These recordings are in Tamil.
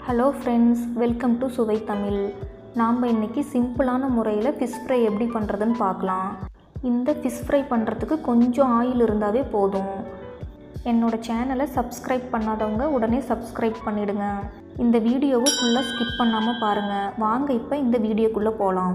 ஹலோ ஃப்ரெண்ட்ஸ் வெல்கம் டு சுவை தமிழ் நாம் இன்றைக்கி சிம்பிளான முறையில் ஃபிஷ் ஃப்ரை எப்படி பண்ணுறதுன்னு பார்க்கலாம் இந்த ஃபிஷ் ஃப்ரை பண்ணுறதுக்கு கொஞ்சம் ஆயில் இருந்தாவே போதும் என்னோடய சேனலை சப்ஸ்கிரைப் பண்ணாதவங்க உடனே சப்ஸ்கிரைப் பண்ணிடுங்க இந்த வீடியோவை ஃபுல்லாக ஸ்கிப் பண்ணாமல் பாருங்கள் வாங்க இப்போ இந்த வீடியோக்குள்ளே போகலாம்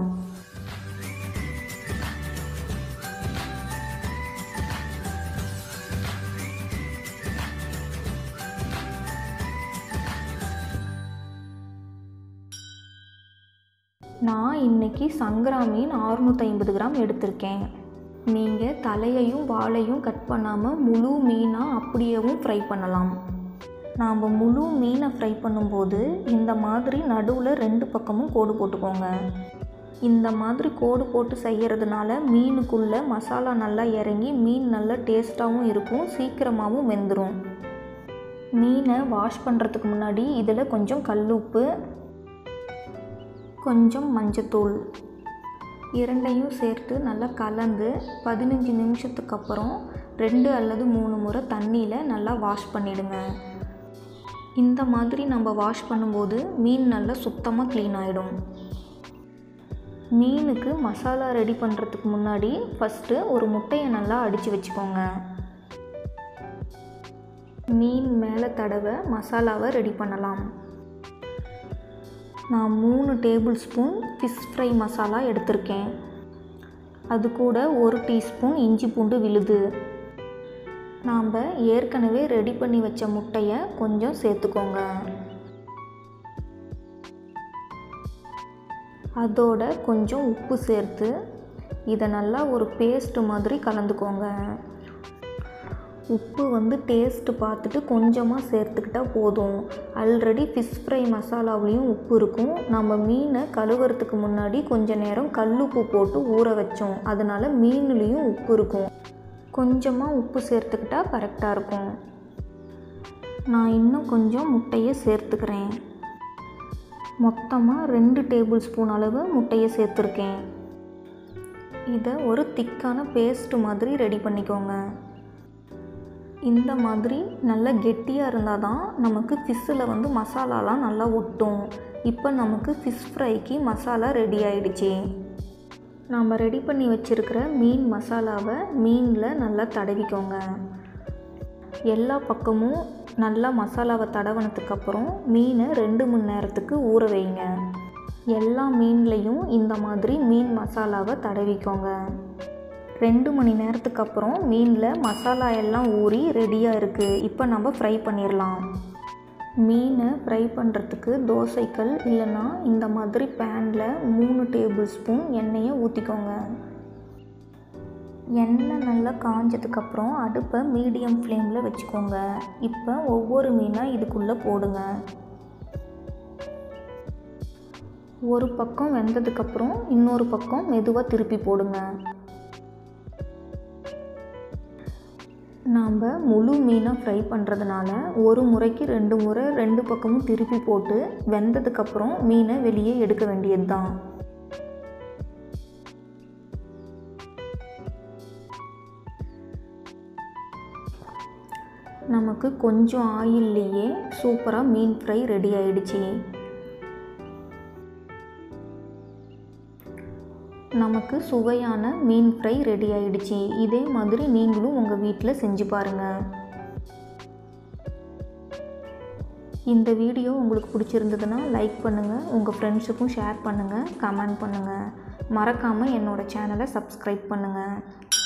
நான் இன்னைக்கு சங்கரா மீன் அறுநூற்றி ஐம்பது கிராம் எடுத்திருக்கேன் நீங்கள் தலையையும் வாலையும் கட் பண்ணாமல் முழு மீனாக அப்படியேவும் ஃப்ரை பண்ணலாம் நாம் முழு மீனை ஃப்ரை பண்ணும்போது இந்த மாதிரி நடுவில் ரெண்டு பக்கமும் கோடு போட்டுக்கோங்க இந்த மாதிரி கோடு போட்டு செய்கிறதுனால மீனுக்குள்ளே மசாலா நல்லா இறங்கி மீன் நல்லா டேஸ்ட்டாகவும் இருக்கும் சீக்கிரமாகவும் வெந்துடும் மீனை வாஷ் பண்ணுறதுக்கு முன்னாடி இதில் கொஞ்சம் கல்லுப்பு கொஞ்சம் மஞ்சத்தூள் இரண்டையும் சேர்த்து நல்லா கலந்து பதினஞ்சு நிமிஷத்துக்கு அப்புறம் ரெண்டு அல்லது மூணு முறை தண்ணியில் நல்லா வாஷ் பண்ணிவிடுங்க இந்த மாதிரி நம்ம வாஷ் பண்ணும்போது மீன் நல்லா சுத்தமாக க்ளீன் ஆகிடும் மீனுக்கு மசாலா ரெடி பண்ணுறதுக்கு முன்னாடி ஃபஸ்ட்டு ஒரு முட்டையை நல்லா அடித்து வச்சுக்கோங்க மீன் மேலே தடவை மசாலாவை ரெடி பண்ணலாம் நான் மூணு tablespoon fish fry masala எடுத்திருக்கேன் அது கூட ஒரு டீஸ்பூன் இஞ்சி பூண்டு விழுது நாம் ஏற்கனவே ரெடி பண்ணி வச்ச முட்டையை கொஞ்சம் சேர்த்துக்கோங்க அதோட கொஞ்சம் உப்பு சேர்த்து இதை நல்லா ஒரு பேஸ்ட் மாதிரி கலந்துக்கோங்க உப்பு வந்து டேஸ்ட்டு பார்த்துட்டு கொஞ்சமாக சேர்த்துக்கிட்டால் போதும் ஆல்ரெடி ஃபிஷ் ஃப்ரை மசாலாவிலையும் உப்பு இருக்கும் நம்ம மீனை கழுவுறதுக்கு முன்னாடி கொஞ்ச நேரம் கல்லுப்பு போட்டு ஊற வச்சோம் அதனால் மீன்லேயும் உப்பு இருக்கும் கொஞ்சமாக உப்பு சேர்த்துக்கிட்டா கரெக்டாக இருக்கும் நான் இன்னும் கொஞ்சம் முட்டையை சேர்த்துக்கிறேன் மொத்தமாக ரெண்டு டேபிள் ஸ்பூன் அளவு முட்டையை சேர்த்துருக்கேன் இதை ஒரு திக்கான பேஸ்ட்டு மாதிரி ரெடி பண்ணிக்கோங்க இந்த மாதிரி நல்லா கெட்டியாக இருந்தால் தான் நமக்கு ஃபிஷ்ஷில் வந்து மசாலாலாம் நல்லா ஒட்டும் இப்போ நமக்கு ஃபிஷ் ஃப்ரைக்கு மசாலா ரெடி ஆயிடுச்சு நாம் ரெடி பண்ணி வச்சுருக்கிற மீன் மசாலாவை மீனில் நல்லா தடவிக்கோங்க எல்லா பக்கமும் நல்லா மசாலாவை தடவினதுக்கப்புறம் மீனை ரெண்டு மணி நேரத்துக்கு ஊற வைங்க எல்லா மீன்லேயும் இந்த மாதிரி மீன் மசாலாவை தடவிக்கோங்க ரெண்டு மணி நேரத்துக்கு அப்புறம் மீனில் மசாலா எல்லாம் ஊறி ரெடியாக இருக்குது இப்போ நம்ம ஃப்ரை பண்ணிடலாம் மீனை ஃப்ரை பண்ணுறதுக்கு தோசைக்கல் இல்லைன்னா இந்த மாதிரி பேனில் மூணு டேபிள் ஸ்பூன் எண்ணெயை ஊற்றிக்கோங்க எண்ணெய் நல்லா காஞ்சதுக்கப்புறம் அடுப்பை மீடியம் ஃப்ளேமில் வச்சுக்கோங்க இப்போ ஒவ்வொரு மீனாக இதுக்குள்ளே போடுங்க ஒரு பக்கம் வெந்ததுக்கப்புறம் இன்னொரு பக்கம் மெதுவாக திருப்பி போடுங்க நாம் முழு மீனாக ஃப்ரை பண்ணுறதுனால ஒரு முறைக்கு ரெண்டு முறை ரெண்டு பக்கமும் திருப்பி போட்டு வெந்ததுக்கப்புறம் மீனை வெளியே எடுக்க வேண்டியது தான் நமக்கு கொஞ்சம் ஆயில்லையே சூப்பராக மீன் ஃப்ரை ரெடி ஆயிடுச்சு நமக்கு சுவையான மீன் ஃப்ரை ரெடி ஆயிடுச்சு இதே மாதிரி நீங்களும் உங்கள் வீட்டில் செஞ்சு பாருங்கள் இந்த வீடியோ உங்களுக்கு பிடிச்சிருந்ததுன்னா லைக் பண்ணுங்கள் உங்கள் ஃப்ரெண்ட்ஸுக்கும் ஷேர் பண்ணுங்கள் கமெண்ட் பண்ணுங்கள் மறக்காமல் என்னோடய சேனலை சப்ஸ்கிரைப் பண்ணுங்கள்